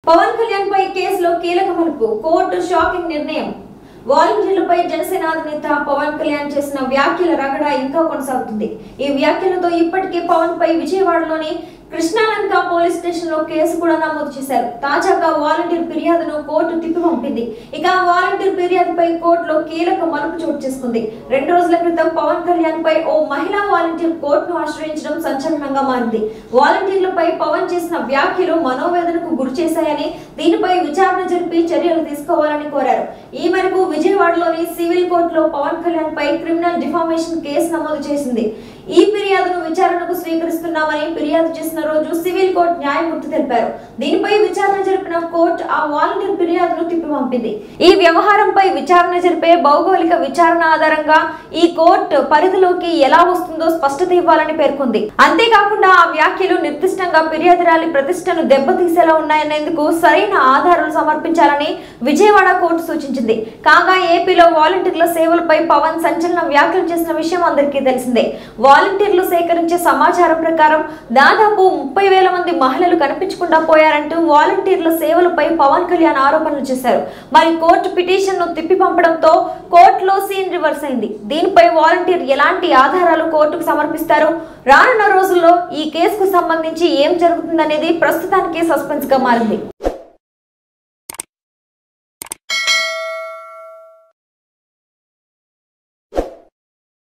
పవన్ కళ్యాణ్ పై కేసులో కీలక మలుపు కోర్టు షాకింగ్ నిర్ణయం వాలంటీర్లపై జనసేన అధినేత పవన్ కళ్యాణ్ చేసిన వ్యాఖ్యల రగడ ఇంకా కొనసాగుతుంది ఈ వ్యాఖ్యలతో ఇప్పటికే పవన్ పై విజయవాడలోని కృష్ణాలంక పోలీస్ స్టేషన్ లో కేసు కూడా నమోదు చేశారు తాజాగా వాలంటీర్ ఫిర్యాదును కోర్టు తిప్పి పంపింది ఇక వాలంటీర్ ఫిర్యాదుపై కోర్టులో కీలక మలుపు చోటు చేసుకుంది రెండు రోజుల క్రితం పవన్ కళ్యాణ్ పై ఓ మహిళా వాలంటీర్ కోర్టును ఆశ్రయించడం సంచలనంగా మారింది వాలంటీర్లపై పవన్ చేసిన వ్యాఖ్యలు మనోవేదనకు గురి చేశాయని దీనిపై విచారణ జరిపి చర్యలు తీసుకోవాలని కోరారు ఈ మేరకు విజయవాడలోని సివిల్ కోర్టులో పవన్ కళ్యాణ్ పై క్రిమినల్ డిఫామేషన్ కేసు నమోదు చేసింది ఈ ఫిర్యాదును విచారణకు స్వీకరిస్తున్నామని ఫిర్యాదు చేసిన రోజు సివిల్ కోర్టు న్యాయమూర్తి తెలిపారు దీనిపై విచారణ జరిపిన కోర్టు ఆ వాలంటీర్ ఫిర్యాదును తిప్పి పంపింది ఈ వ్యవహారంపై విచారణ జరిపే భౌగోళిక విచారణ ఆధారంగా ఈ కోర్టు పరిధిలోకి ఎలా వస్తుందో స్పష్టత ఇవ్వాలని పేర్కొంది అంతేకాకుండా ఆ వ్యాఖ్యలు నిర్దిష్టంగా ఫిర్యాదురాలి ప్రతిష్టను దెబ్బతీసేలా ఉన్నాయనేందుకు సరైన ఆధారాలు సమర్పించాలని విజయవాడ కోర్టు సూచించింది కాగా ఏపీలో వాలంటీర్ల సేవలపై పవన్ సంచలన వ్యాఖ్యలు చేసిన విషయం అందరికీ తెలిసిందే వాలంటీర్లు సేకరించే సమాచారం ప్రకారం దాదాపు ముప్పై వేల మంది మహిళలు కనిపించకుండా పోయారంటూ వాలంటీర్ల సేవలపై పవన్ కళ్యాణ్ ఆరోపణలు చేశారు మరి కోర్టు పిటిషన్ ను తిప్పి పంపడంతో కోర్టులో సీన్ రివర్స్ అయింది దీనిపై వాలంటీర్ ఎలాంటి ఆధారాలు కోర్టుకు సమర్పిస్తారు రానున్న రోజుల్లో ఈ కేసుకు సంబంధించి ఏం జరుగుతుందనేది ప్రస్తుతానికి సస్పెన్స్ గా మారింది